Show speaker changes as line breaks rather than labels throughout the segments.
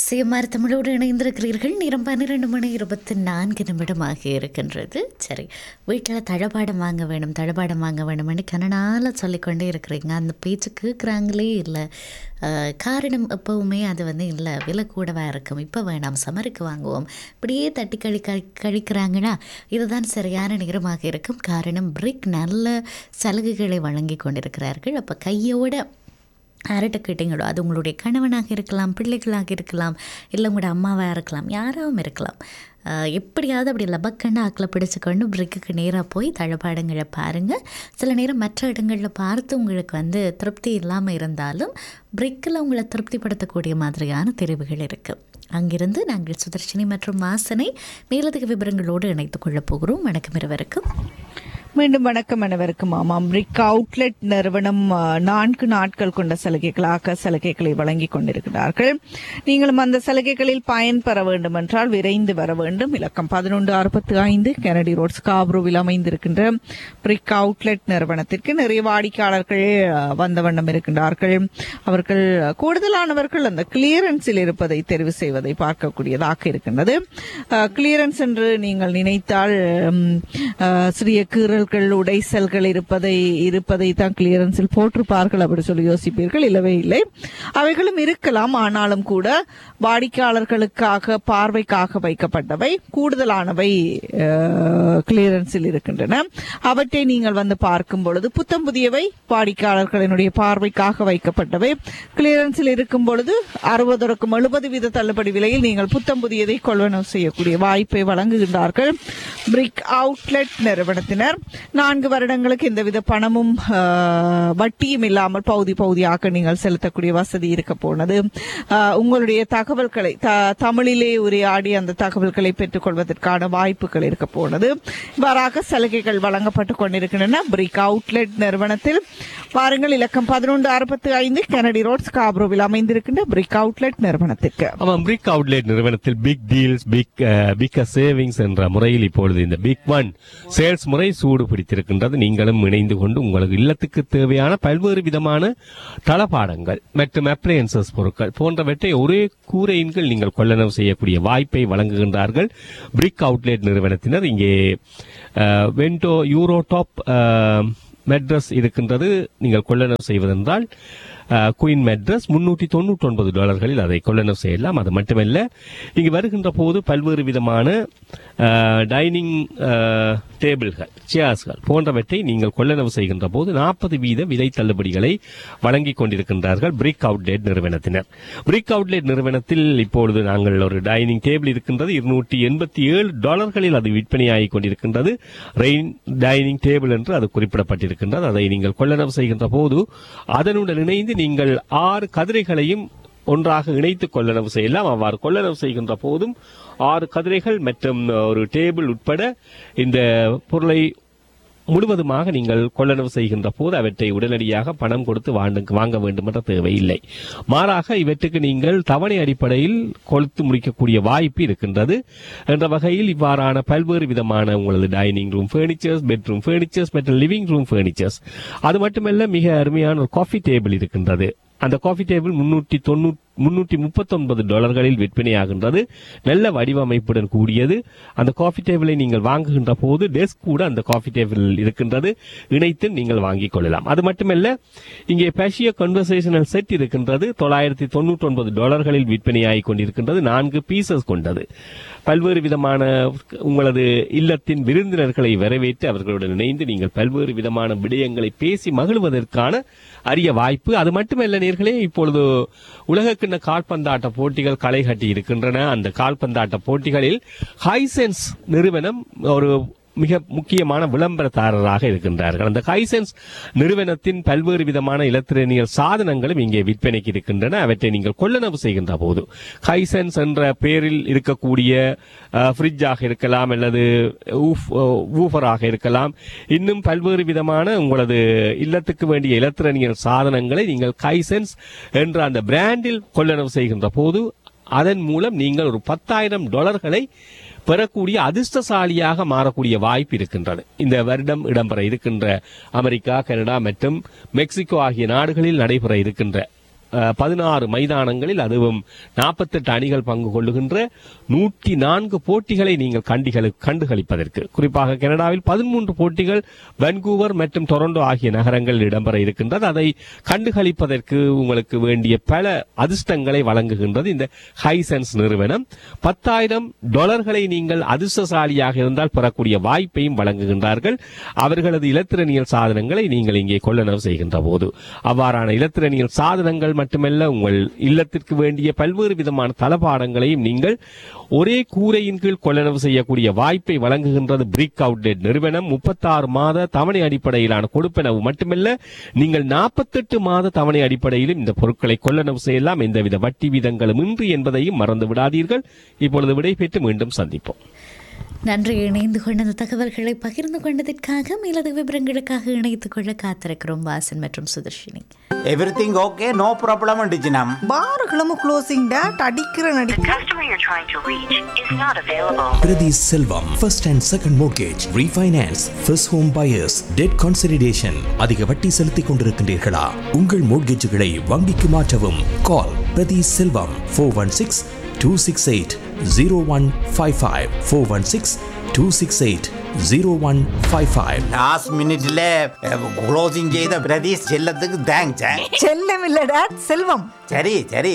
CMR தமிழோடு இணைந்திருக்கிறீர்கள் நேரம் பன்னிரெண்டு மணி இருபத்தி நான்கு நிமிடமாக இருக்கின்றது சரி வீட்டில் தளபாடம் வாங்க வேணும் தளபாடம் வாங்க வேணும்னு கனநாள சொல்லிக்கொண்டே இருக்கிறீங்க அந்த பேச்சு கேட்குறாங்களே இல்லை அஹ், காரணம் எப்பவுமே அது வந்து இல்லை விலை கூடவாக இருக்கும் இப்போ வேணாம் சமருக்கு வாங்குவோம் இப்படியே தட்டி கழி கழி கழிக்கிறாங்கன்னா இதுதான் சரியான நேரமாக இருக்கும் காரணம் பிரிக் நல்ல சலுகைகளை வழங்கி கொண்டிருக்கிறார்கள் அப்போ கையோட யார்கிட்ட கேட்டீங்களோ அது உங்களுடைய கணவனாக இருக்கலாம் பிள்ளைகளாக இருக்கலாம் இல்லை உங்களோட அம்மாவாக இருக்கலாம் யாராவும் இருக்கலாம் ஆஹ் எப்படியாவது அப்படி லபக்கண்டு ஆக்கில் பிடிச்சிக்கொண்டு பிரிக்குக்கு நேராக போய் தளபாடங்களை பாருங்கள் சில நேரம் மற்ற இடங்களில் பார்த்து உங்களுக்கு வந்து திருப்தி இல்லாமல் இருந்தாலும் பிரிக்கில் உங்களை திருப்திப்படுத்தக்கூடிய மாதிரியான தெரிவுகள் இருக்குது அங்கிருந்து நாங்கள் சுதர்ஷினி மற்றும் வாசனை மேலதிக விவரங்களோடு இணைத்துக் கொள்ளப் போகிறோம் வணக்கம் இருவருக்கும்
மீண்டும் வணக்கம் அனைவருக்கும் ஆமாம் பிரிக் அவுட்லெட் நிறுவனம் ஆ, நான்கு நாட்கள் கொண்ட சலுகைகளாக சலுகைகளை வழங்கிக் கொண்டிருக்கிறார்கள் நீங்களும் அந்த சலுகைகளில் பயன்பெற வேண்டும் என்றால் விரைந்து வர வேண்டும் இலக்கம் பதினொன்று அறுபத்தி ஐந்து கெனடி ரோட் ஸ்காப்ரோவில் அமைந்திருக்கின்ற பிரிக் அவுட்லெட் நிறுவனத்திற்கு நிறைய வாடிக்கையாளர்கள் ஆ, வந்த வண்ணம் இருக்கின்றார்கள் அவர்கள் கூடுதலானவர்கள் அந்த கிளியரன்ஸில் இருப்பதை தெரிவு செய்வதை பார்க்கக்கூடியதாக இருக்கின்றது கிளியரன்ஸ் என்று நீங்கள் நினைத்தால் ம், ஆ, சிறிய கீறல்கள் உடைசல்கள் இருப்பதை இருப்பதை தான் கிளியரன்ஸில் போட்டிருப்பார்கள் அப்படி சொல்லி யோசிப்பீர்கள் இல்லவே இல்லை அவைகளும் இருக்கலாம் ஆனாலும் கூட வாடிக்கையாளர்களுக்காக பார்வைக்காக வைக்கப்பட்டவை கூடுதலானவை கிளியரன்ஸில் இருக்கின்றன அவற்றை நீங்கள் வந்து பார்க்கும் பொழுது புத்தம் புதியவை வாடிக்கையாளர்களினுடைய பார்வைக்காக வைக்கப்பட்டவை கிளியரன்ஸில் இருக்கும் பொழுது அறுபதற்கும் எழுபது வீத தள்ளுபடி விலையில் நீங்கள் புத்தம் புதியதை கொள்வனவு செய்யக்கூடிய வாய்ப்பை வழங்குகின்றார்கள் பிரிக் அவுட்லெட் நிறுவனத்தினர் நான்கு வருடங்களுக்கு எந்தவித பணமும் ஆ, வட்டியும் இல்லாமல் பகுதி பகுதியாக நீங்கள் செலுத்தக்கூடிய வசதி இருக்க போனது ஆ, உங்களுடைய தகவல்களை த- தமிழிலே உரையாடி அந்த தகவல்களை பெற்றுக்கொள்வதற்கான வாய்ப்புகள் இருக்க போனது இவ்வாறாக சலுகைகள் வழங்கப்பட்டுக் கொண்டிருக்கின்றன பிரிக் அவுட்லெட் நிறுவனத்தில் பாருங்கள் இலக்கம் பதினொன்று அறுபத்தி ஐந்து கெனடி ரோட் ஸ்காப்ரோவில் அமைந்திருக்கின்ற பிரிக் அவுட்லெட் நிறுவனத்திற்கு
ஆமாம் பிரிக் அவுட்லெட் நிறுவனத்தில் big deals big big savings என்ற முறையில் இப்பொழுது இந்த பிக் ஒன் சேல்ஸ் முறை சூடு பிடித்திருக்கின்றது நீங்களும் இணைந்து கொண்டு உங்களுக்கு இல்லத்துக்கு தேவையான பல்வேறு விதமான தளபாடங்கள் மற்றும் அப்ளையன்சஸ் பொருட்கள் போன்றவற்றை ஒரே கூரையின் கீழ் நீங்கள் கொள்ளளவு செய்யக்கூடிய வாய்ப்பை வழங்குகின்றார்கள் பிரிக் அவுட்லெட் நிறுவனத்தினர் இங்கே ah, Vento euro top mattress இருக்கின்றது நீங்கள் கொள்ளளவு செய்வதென்றால் குயின் மெட்ரஸ் முன்னூற்றி தொண்ணூற்றி ஒன்பது டாலர்களில் அதை கொள்ளளவு செய்யலாம் அது மட்டுமல்ல இங்கு வருகின்ற போது பல்வேறு விதமான டைனிங் டேபிள்கள் சேர்ஸ்கள் போன்றவற்றை நீங்கள் கொள்ளளவு செய்கின்ற போது நாற்பது வீத விதை தள்ளுபடிகளை வழங்கிக் கொண்டிருக்கின்றார்கள் பிரிக் அவுட்லெட் நிறுவனத்தினர் பிரிக் அவுட்லெட் நிறுவனத்தில் இப்பொழுது நாங்கள் ஒரு டைனிங் டேபிள் இருக்கின்றது இருநூற்றி எண்பத்தி ஏழு டாலர்களில் அது விற்பனையாகிக் கொண்டிருக்கின்றது ரெயின் டைனிங் டேபிள் என்று அது குறிப்பிடப்பட்டிருக்கின்றது அதை நீங்கள் கொள்ளளவு செய்கின்ற போது அதனுடன் இணைந்து நீங்கள் ஆறு கதிரைகளையும் ஒன்றாக இணைத்து கொள்ளளவு செய்யலாம் அவ்வாறு கொள்ளளவு செய்கின்ற போதும் ஆறு கதிரைகள் மற்றும் ஒரு டேபிள் உட்பட இந்த பொருளை முழுவதுமாக நீங்கள் கொள்ளளவு செய்கின்ற போது அவற்றை உடனடியாக பணம் கொடுத்து வாண்டு- வாங்க வேண்டும் என்ற தேவையில்லை மாறாக இவற்றுக்கு நீங்கள் தவணை அடிப்படையில் கொளுத்து முடிக்கக்கூடிய வாய்ப்பு இருக்கின்றது என்ற வகையில் இவ்வாறான பல்வேறு விதமான உங்களது dining room furnitures bedroom furnitures மற்றும் லிவிங் ரூம் ஃபர்னிச்சர்ஸ் அது மட்டுமல்ல மிக அருமையான ஒரு காஃபி டேபிள் இருக்கின்றது அந்த காஃபி டேபிள் முன்னூற்றி தொண்ணூற்றி முன்னூற்றி முப்பத்தொன்பது டாலர்களில் விற்பனையாகின்றது நல்ல வடிவமைப்புடன் கூடியது அந்த காஃபி டேபிளை நீங்கள் வாங்குகின்ற போது டெஸ்க் கூட அந்த காஃபி டேபிள் இருக்கின்றது இணைத்து நீங்கள் வாங்கிக் கொள்ளலாம் அது மட்டுமல்ல இங்கே பேஷிய கன்வர்சேஷனல் செட் இருக்கின்றது தொள்ளாயிரத்தி தொண்ணூற்றி ஒன்பது டாலர்களில் விற்பனையாகிக் கொண்டிருக்கின்றது நான்கு பீசஸ் கொண்டது பல்வேறு விதமான உங்களது இல்லத்தின் விருந்தினர்களை வரவேற்று அவர்களுடன் இணைந்து நீங்கள் பல்வேறு விதமான விடயங்களை பேசி மகிழ்வதற்கான அரிய வாய்ப்பு அது மட்டுமல்ல நேர்களே இப்பொழுது உலகக்கிண்ண கால்பந்தாட்ட போட்டிகள் களை கட்டி இருக்கின்றன அந்த கால்பந்தாட்ட போட்டிகளில் ஹைசென்ஸ் நிறுவனம் ஒரு மிக முக்கியமான விளம்பரதாரராக இருக்கின்றார்கள் அந்த ஹைசென்ஸ் நிறுவனத்தின் பல்வேறு விதமான இலத்திரனியல் சாதனங்களும் இங்கே விற்பனைக்கு இருக்கின்றன அவற்றை நீங்கள் கொள்ளளவு செய்கின்ற போது ஹைசென்ஸ் என்ற பெயரில் இருக்கக்கூடிய ஃப்ரிட்ஜாக இருக்கலாம் அல்லது ஊஃபராக இருக்கலாம் இன்னும் பல்வேறு விதமான உங்களது இல்லத்துக்கு வேண்டிய இலத்திரனியல் சாதனங்களை நீங்கள் ஹைசென்ஸ் என்ற அந்த பிராண்டில் கொள்ளளவு செய்கின்ற போது அதன் மூலம் நீங்கள் ஒரு பத்தாயிரம் டாலர்களை பெறக்கூடிய அதிர்ஷ்டசாலியாக மாறக்கூடிய வாய்ப்பு இருக்கின்றது இந்த வருடம் இடம்பெற இருக்கின்ற அமெரிக்கா கனடா மற்றும் மெக்சிகோ ஆகிய நாடுகளில் நடைபெற இருக்கின்ற அஹ், பதினாறு மைதானங்களில் அதுவும் நாற்பத்தெட்டு அணிகள் பங்கு கொள்ளுகின்ற நூற்றி நான்கு போட்டிகளை நீங்கள் கண்டிகளு கண்டுகளிப்பதற்கு குறிப்பாக கனடாவில் பதிமூன்று போட்டிகள் வன்கூவர் மற்றும் டொரண்டோ ஆகிய நகரங்களில் இடம்பெற இருக்கின்றது அதை கண்டுகளிப்பதற்கு உங்களுக்கு வேண்டிய பல அதிர்ஷ்டங்களை வழங்குகின்றது இந்த ஹைசென்ஸ் நிறுவனம் பத்தாயிரம் டாலர்களை நீங்கள் அதிர்ஷ்டசாலியாக இருந்தால் பெறக்கூடிய வாய்ப்பையும் வழங்குகின்றார்கள் அவர்களது இலத்திரனியல் சாதனங்களை நீங்கள் இங்கே கொள்ளளவு செய்கின்ற போது அவ்வாறான இலத்திரனியல் சாதனங்கள் மட்டுமல்ல உங்கள் இல்லத்திற்கு வேண்டிய பல்வேறு விதமான தளபாடங்களையும் நீங்கள் ஒரே கூரையின் கீழ் கொள்ளளவு செய்யக்கூடிய வாய்ப்பை வழங்குகின்றது பிரிக் அவுட்லெட் நிறுவனம் முப்பத்தாறு மாத தவணை அடிப்படையிலான கொடுப்பனவு மட்டுமல்ல நீங்கள் நாற்பத்தெட்டு மாத தவணை அடிப்படையிலும் இந்த பொருட்களை கொள்ளளவு செய்யலாம் எந்தவித வட்டி வீதங்களும் இன்றி என்பதையும் மறந்து விடாதீர்கள் இப்பொழுது விடைபெற்று மீண்டும் சந்திப்போம்
நன்றி இணைந்து கொண்ட அந்த தகவல்களை பகிர்ந்து கொண்டதற்காக மேலது விவரங்களுக்காக இணைத்துக் கொள்ள காத்திருக்கிறோம் வாசன் மற்றும் Sudharshini
everything okay no problem டிஜினம்
பாருகளும் க்ளோசிங் டேட் அடிக்கிற நடி
The customer you're trying to reach is not available.
Priti Selvam, first and second mortgage, refinance, first home buyers, debt consolidation. அதிக வட்டி செலுத்திக் கொண்டிருக்கின்றீர்களா உங்கள் மோட்கேஜுகளை வங்கிக்கு மாற்றவும் call Prathi Selvam four one six two six eight zero one five five four one six two six eight zero one five five
last மினிட்ல closing செய்த பிரதீஷ் செல்லத்துக்கு thanks
செல்லம் இல்ல டேட் செல்வம்
சரி சரி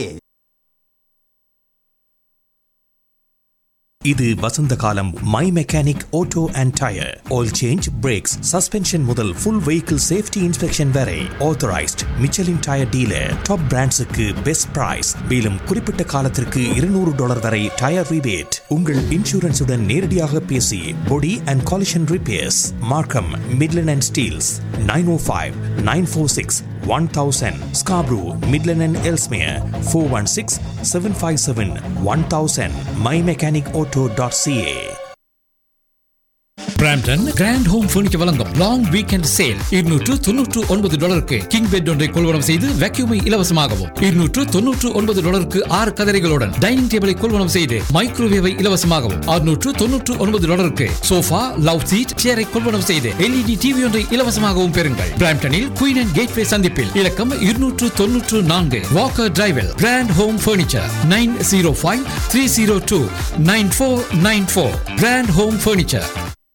இது வசந்த காலம் my mechanic auto and tyre oil change brakes suspension முதல் ஃபுல் வெஹிக்கிள் சேஃப்டி இன்ஸ்பெக்ஷன் வரை authorised Michelin tyre dealer top பிராண்ட்ஸுக்கு பெஸ்ட் பிரைஸ் மேலும் குறிப்பிட்ட காலத்திற்கு இருநூறு டாலர் வரை டயர் ரிபேட் உங்கள் இன்சூரன்ஸுடன் நேரடியாக பேசி body and collision repairs Markham Midland and Steeles nine o five nine four six one thousand Scarborough Midland and Ellesmere four one six seven five seven one thousand my mechanic auto dot CA
Brampton grand home furniture வழங்கும் long weekend sale இருநூற்று தொன்னூற்று ஒன்பது டாலருக்கு king bed ஒன்றை கொள்வனம் செய்து வேக்யூமை இலவசமாகவும் இருநூற்று தொன்னூற்று ஒன்பது டாலருக்கு ஆறு கதரைகளுடன் டைனிங் டேபிளை கொள்வனம் செய்து மைக்ரோவேவை இலவசமாகவும் அறுநூற்று தொன்னூற்று ஒன்பது டாலருக்கு சோஃபா லவ் சீட் சேரை கொள்வனம் செய்து எல்இடி டிவி ஒன்றை இலவசமாகவும் பெறுங்கள் பிராம்டனில் குயின் அண்ட் கேட்வே சந்திப்பில் இலக்கம் இருநூற்று தொன்னூற்று நான்கு வாக்கர் டிரைவில் grand home furniture nine zero five three zero two nine four nine four grand home furniture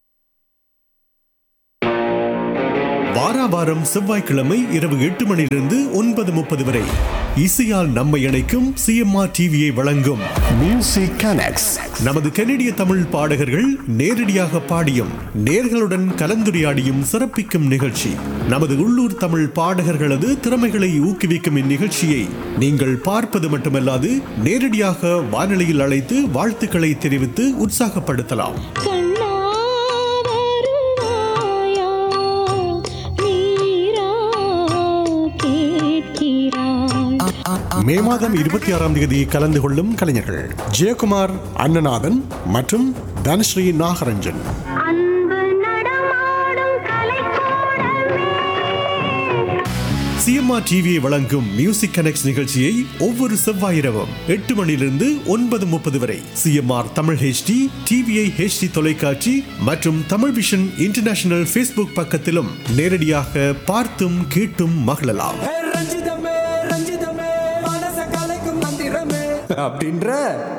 வாராவாரம் செவ்வாய்க்கிழமை இரவு எட்டு மணியிலிருந்து ஒன்பது முப்பது வரை இசையால் நம்மை இணைக்கும் சிஎம்ஆர் டிவியை வழங்கும் மியூசிக் கனெக்ட்ஸ் நமது கனடிய தமிழ் பாடகர்கள் நேரடியாக பாடியும் நேர்களுடன் கலந்துரையாடியும் சிறப்பிக்கும் நிகழ்ச்சி நமது உள்ளூர் தமிழ் பாடகர்களது திறமைகளை ஊக்குவிக்கும் இந்நிகழ்ச்சியை நீங்கள் பார்ப்பது மட்டுமல்லாது நேரடியாக வானொலியில் அழைத்து வாழ்த்துக்களை தெரிவித்து உற்சாகப்படுத்தலாம் மே மாதம் இருபத்தி ஆறாம் தேதி கலந்து கொள்ளும் கலைஞர்கள் ஜெயக்குமார் அண்ணநாதன் மற்றும் தனஸ்ரீ நாகரஞ்சன் சிஎம்ஆர் டிவியை வழங்கும் மியூசிக் கனெக்ட் நிகழ்ச்சியை ஒவ்வொரு செவ்வாய் இரவும் எட்டு மணியிலிருந்து ஒன்பது முப்பது வரை CMR Tamil HD TVI HD தொலைக்காட்சி மற்றும் தமிழ் விஷன் இன்டர்நேஷனல் ஃபேஸ்புக் பக்கத்திலும் நேரடியாக பார்த்தும் கேட்டும் மகிழலாம்
அப்படின்ற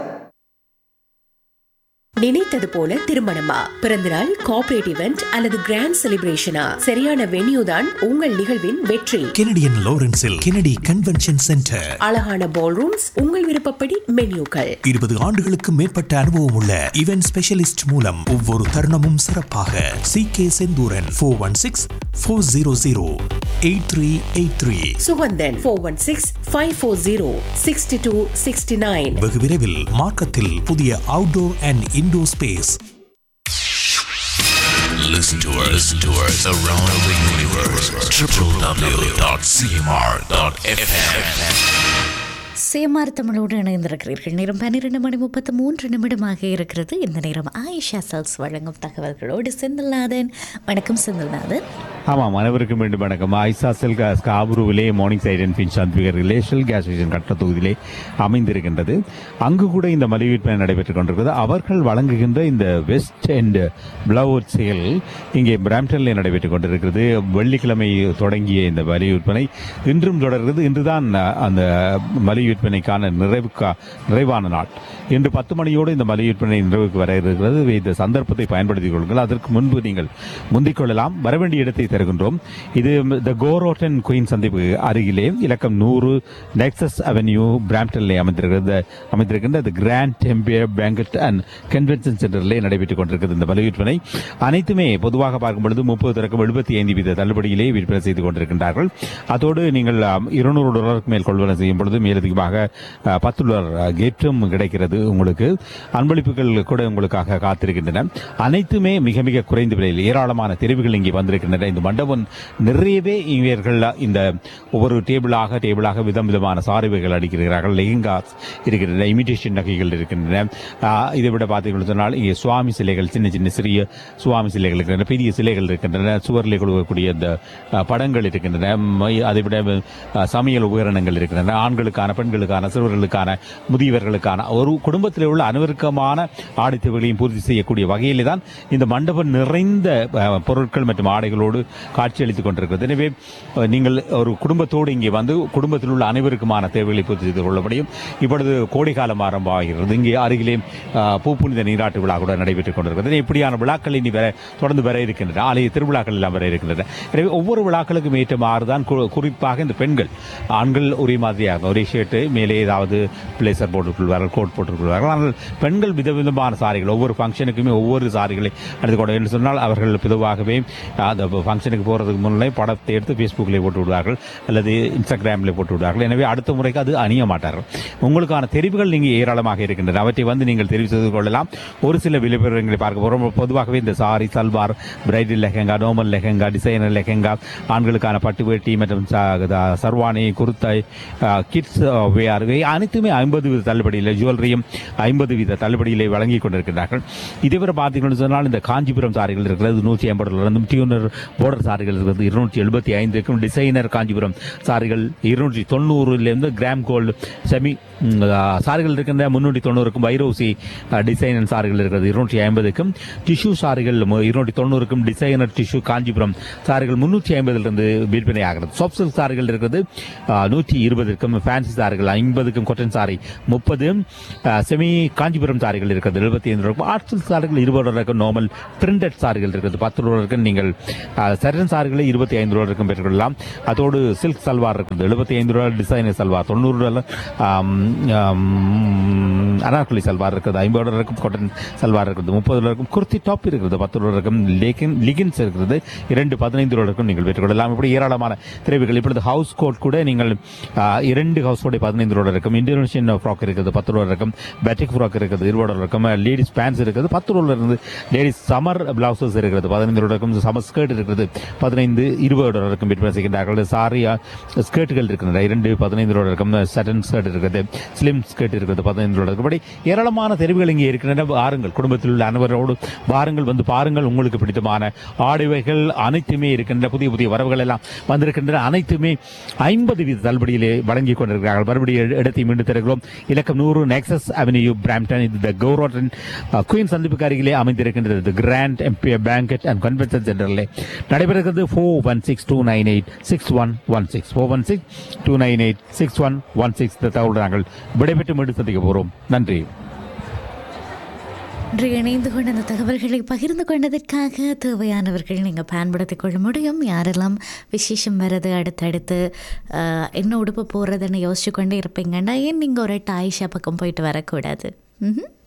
நினைத்தது போல திருமணமா பிறந்தநாள் கார்ப்பரேட் இவெண்ட் அல்லது கிராண்ட் செலிப்ரேஷனா சரியான வென்யூ தான் உங்கள் நிகழ்வின் வெற்றி
கெனடியன் லாரன்ஸில் கெனடி கன்வென்ஷன் சென்டர்
அழகான பால் ரூம்ஸ் உங்கள் விருப்பப்படி மென்யூக்கள்
இருபது ஆண்டுகளுக்கு மேற்பட்ட அனுபவம் உள்ள இவென்ட் ஸ்பெஷலிஸ்ட் மூலம் ஒவ்வொரு தருணமும் சிறப்பாக C K Senthuran four one six four zero zero eight three eight three
Suganthan four one six five four zero sixty two sixty nine
வெகு விரைவில் மார்க்கத்தில் புதிய outdoor and indoor space
Listen to us, listen to us around the universe. www.cmr.fm.
CMR தமிழோடு இணைந்திருக்கிறீர்கள் நேரம் பன்னிரெண்டு மணி முப்பத்து மூன்று நிமிடமாக இருக்கிறது இந்த நேரம் ஆயிஷா சல்ஸ் வழங்கும் தகவல்களோடு செந்தில்நாதன் வணக்கம் செந்தில்நாதன்
ஆமாம் அனைவருக்கும் மீண்டும் வணக்கம் ஐசா செல் ஸ்காபுருவிலே மார்னிங் சைட் அண்ட் பின் சந்திகர் ரிலேஷனல் கேஸ் ஸ்டேஷன் கட்ட தொகுதியிலே அமைந்திருக்கின்றது அங்கு கூட இந்த மலிவு விற்பனை நடைபெற்றுக் கொண்டிருக்கிறது அவர்கள் வழங்குகின்ற இந்த வெஸ்ட் அண்ட் பிளவுட் சேல் இங்கே பிராம்டனில் நடைபெற்றுக் கொண்டிருக்கிறது வெள்ளிக்கிழமை தொடங்கிய இந்த மலிவு விற்பனை இன்றும் தொடர்கிறது இன்றுதான் அந்த மலிவு விற்பனைக்கான நிறைவு நிறைவான நாள் இன்று பத்து மணியோடு இந்த மலிவு விற்பனை நிறைவுக்கு வர இருக்கிறது இந்த சந்தர்ப்பத்தை பயன்படுத்திக் கொள்ளுங்கள் அதற்கு முன்பு நீங்கள் முந்திக் கொள்ளலாம் வரவேண்டிய இடத்தை தருகின்றோம் இது த கோரோட்டன் குயின் சந்திப்பு அருகிலே இலக்கம் நூறு நெக்ஸஸ் அவென்யூ பிராம்டனிலே அமைந்திருக்கிறது அமைந்திருக்கின்ற the grand Empire banquet and convention சென்டரிலே நடைபெற்றுக் கொண்டிருக்கிறது இந்த மலிவு விற்பனை அனைத்துமே பொதுவாக பார்க்கும் பொழுது முப்பது தொடக்கம் எழுபத்தி ஐந்து வீத தள்ளுபடியிலே விற்பனை செய்து கொண்டிருக்கின்றார்கள் அதோடு நீங்கள் இருநூறு டாலருக்கு மேல் கொள்வனை செய்யும் பொழுது மேலதிகமாக அஹ், பத்து டாலர் கேட்டும் கிடைக்கிறது உங்களுக்கு அன்பளிப்புகள் கூட உங்களுக்காக காத்திருக்கின்றன அனைத்துமே மிக மிக குறைந்த விலையில் ஏராளமான தெரிவுகள் இங்கே வந்திருக்கின்றன இந்த மண்டபம் நிறையவே இவர்கள் இந்த ஒவ்வொரு டேபிளாக டேபிளாக விதம் விதமான சாரிவைகள் அடிக்கிறார்கள் லெஹிங்காஸ் இருக்கின்றன இமிடேஷன் நகைகள் இருக்கின்றன ஆஹ், இதை விட பார்த்தீங்கன்னு சொன்னால் இங்கே சுவாமி சிலைகள் சின்ன சின்ன சிறிய சுவாமி சிலைகள் இருக்கின்றன பெரிய சிலைகள் இருக்கின்றன சுவரில் கொடுக்கக்கூடிய இந்த ஆஹ், படங்கள் இருக்கின்றன மை- அதை விட ஆஹ், சமையல் உபகரணங்கள் இருக்கின்றன ஆண்களுக்கான பெண்களுக்கான சிறுவர்களுக்கான முதியவர்களுக்கான ஒரு குடும்பத்தில் உள்ள அனைவருக்குமான ஆடைத்தேவைகளையும் பூர்த்தி செய்யக்கூடிய வகையிலே தான் இந்த மண்டபம் நிறைந்த அஹ், பொருட்கள் மற்றும் ஆடைகளோடு காட்சியளித்துக் கொண்டிருக்கிறது எனவே அஹ், நீங்கள் ஒரு குடும்பத்தோடு இங்கே வந்து குடும்பத்தில் உள்ள அனைவருக்குமான தேவைகளை பூர்த்தி செய்து கொள்ள முடியும் இப்பொழுது கோடைக்காலம் ஆரம்பமாகிறது இங்கே அருகிலே அஹ், பூப்புனித நீராட்டு விழா கூட நடைபெற்றுக் கொண்டிருக்கிறது இப்படியான விழாக்கள் இனி வர தொடர்ந்து வர இருக்கின்றன ஆலய திருவிழாக்கள் எல்லாம் வர இருக்கின்றன எனவே ஒவ்வொரு விழாக்களுக்கும் ஏற்ற மாறுதான் கு- குறிப்பாக இந்த பெண்கள் ஆண்கள் ஒரே மாதிரியாக ஒரே ஷர்ட்டு மேலே ஏதாவது பிளேசர் போட்டுக்கொள்வார்கள் கோட் போட்டுக்கொள்வார்கள் ஆனால் பெண்கள் விதவிதமான சாரிகள் ஒவ்வொரு ஃபங்க்ஷனுக்குமே ஒவ்வொரு சாரிகளை எடுத்துக்கொண்டு என்று சொன்னால் அவர்கள் பொதுவாகவே அந்த ஃபங்க்ஷனுக்கு போகிறதுக்கு முன்னே படத்தை எடுத்து ஃபேஸ்புக்கில் போட்டு விடுவார்கள் அல்லது இன்ஸ்டாகிராமில் போட்டு விடுவார்கள் எனவே அடுத்த முறைக்கு அது அணிய மாட்டார்கள் உங்களுக்கான தெரிவுகள் நீங்கள் ஏராளமாக இருக்கின்றன அவற்றை வந்து நீங்கள் தெரிவு செய்து கொள்ளலாம் ஒரு சில விளைபரங்களை பார்க்க போகிறோம் பொதுவாகவே இந்த sari salwar bridal lehenga normal lehenga designer lehenga ஆண்களுக்கான பட்டு வேட்டி மற்றும் ச- த- சர்வானி குருத்தை கிட்ஸ் வேர் இவை அனைத்துமே ஐம்பது வீத தள்ளுபடியில் ஜுவல்லரியும் ஐம்பது வீத தள்ளுபடியிலே வழங்கி கொண்டிருக்கிறார்கள் இதேவரை பார்த்தீங்கன்னு சொன்னால் இந்த காஞ்சிபுரம் சாரிகள் இருக்கிறது நூற்றி ஐம்பதுலேருந்தும் டியூனர் போர்டர் சாரிகள் இருக்கிறது இருநூற்றி எழுபத்தி ஐந்துக்கும் டிசைனர் காஞ்சிபுரம் சாரிகள் இருநூற்றி தொண்ணூறுலேருந்து கிராம் கோல்டு செமி ம், ஆ, சாரிகள் இருக்கின்ற முன்னூற்றி தொண்ணூறுக்கும் வைரோசி டிசைனர் சாரிகள் இருக்கிறது இருநூற்றி ஐம்பதுக்கும் டிஷ்யூ சாரிகள் மு- இருநூற்றி தொண்ணூறுக்கும் டிசைனர் டிஷ்யூ காஞ்சிபுரம் சாரிகள் முன்னூற்றி ஐம்பதிலிருந்து விற்பனை ஆகிறது சாஃப்ட் சில்க் சாரிகள் இருக்கிறது நூற்றி இருபதுக்கும் ஃபேன்சி சாரிகள் ஐம்பதுக்கும் கொட்டன் சாரி முப்பது செமி காஞ்சிபுரம் சாரிகள் இருக்கிறது எழுபத்தி ஐந்து ரூபாய் ஆர்ட் சில்க் சாரிகள் இருபது ரூபாய்க்கும் நார்மல் பிரிண்டட் சாரிகள் இருக்கிறது பத்து ரூபாய்க்கு நீங்கள் சரண் சாரிகளை இருபத்தி ஐந்து ரூபாய்க்கும் பெற்றுக்கொள்ளலாம் அதோடு சில்க் சல்வார் இருக்கிறது எழுபத்தி ஐந்து ரூபாய் டிசைனர் சல்வார் தொண்ணூறு ரூபாய் அனார்கலி சல்வார் இருக்குது ஐம்பது ரூபாய்க்கும் காட்டன் சல்வார் இருக்குது முப்பது ரூபாய்க்கும் குர்த்தி டாப் இருக்கிறது பத்து ரூபாய்க்கும் லெகின் லிகின்ஸ் இருக்கிறது இரண்டு பதினைந்து ரூபாய்க்கும் நீங்கள் பெற்றுக்கொள்ளலாம் இப்படி ஏராளமான திரைவுகள் இப்பொழுது ஹவுஸ் கோட் கூட நீங்கள் ஆ, இரண்டு ஹவுஸ் கோட் பதினைந்து ரூபாய் இருக்கும் இந்தோனேஷியன் ஃப்ராக் இருக்குது பத்து ரூபாய் இருக்கும் பேட்டிக் ஃப்ராக் இருக்குது இருபது ரூபாய் இருக்கும் லேடிஸ் பேண்ட்ஸ் இருக்குது பத்து ரூபாய் இருந்து லேடிஸ் சமர் பிளவுசஸ் இருக்கிறது பதினைந்து ரூபாய் இருக்கும் சமர் ஸ்கர்ட் இருக்கிறது பதினைந்து இருபது ரூபாய் இருக்கும் விற்பனை செய்கின்றார்கள் சாரி ஸ்கர்ட்டுகள் இருக்கின்றன இரண்டு பதினைந்து ரூபாய் இருக்கும் சட்டன் ஸ்கர்ட் இருக்குது ஸ்லிம் ஸ்கர்ட் இருக்கிறது பதினைந்து ரூபாய் இருக்கும் இப்படி ஏராளமான தெரிவுகள் இங்கே இருக்கின்றன வாருங்கள் குடும்பத்தில் உள்ள அனைவரோடு வாருங்கள் வந்து பாருங்கள் உங்களுக்கு பிடித்தமான ஆடைவைகள் அனைத்துமே இருக்கின்றன புதிய புதிய வரவுகள் எல்லாம் வந்திருக்கின்றன அனைத்துமே ஐம்பது வீத தள்ளுபடியிலே வழங்கிக் கொண்டிருக்கிறார்கள் மறுபடியும் இடத்தை மீண்டும் தருகிறோம் இலக்கம் நூறு நெக்ஸஸ் அவென்யூ பிராம்டன் இது த கௌரோட்டன் குயின் சந்திப்புக்கு அருகிலே அமைந்திருக்கின்றது the grand Empire banquet and convention சென்டரிலே நடைபெறுகிறது four one six two nine eight six one one six four one six two nine eight six one one six இந்த தகவல் நாங்கள் விடைபெற்று மீண்டும் சந்திக்க போகிறோம் நன்றி
இன்று இணைந்து கொண்ட அந்த தகவல்களை பகிர்ந்து கொண்டதற்காக தேவையானவர்கள் நீங்கள் பயன்படுத்திக் கொள்ள முடியும் யாரெல்லாம் விசேஷம் வர்றது அடுத்தடுத்து ஆஹ், என்ன உடுப்பு போடுறதுன்னு யோசிச்சு கொண்டே இருப்பீங்கன்னா ஏன் நீங்கள் ஒரு டாய்ஷா பக்கம் போயிட்டு வரக்கூடாது ம்ஹும்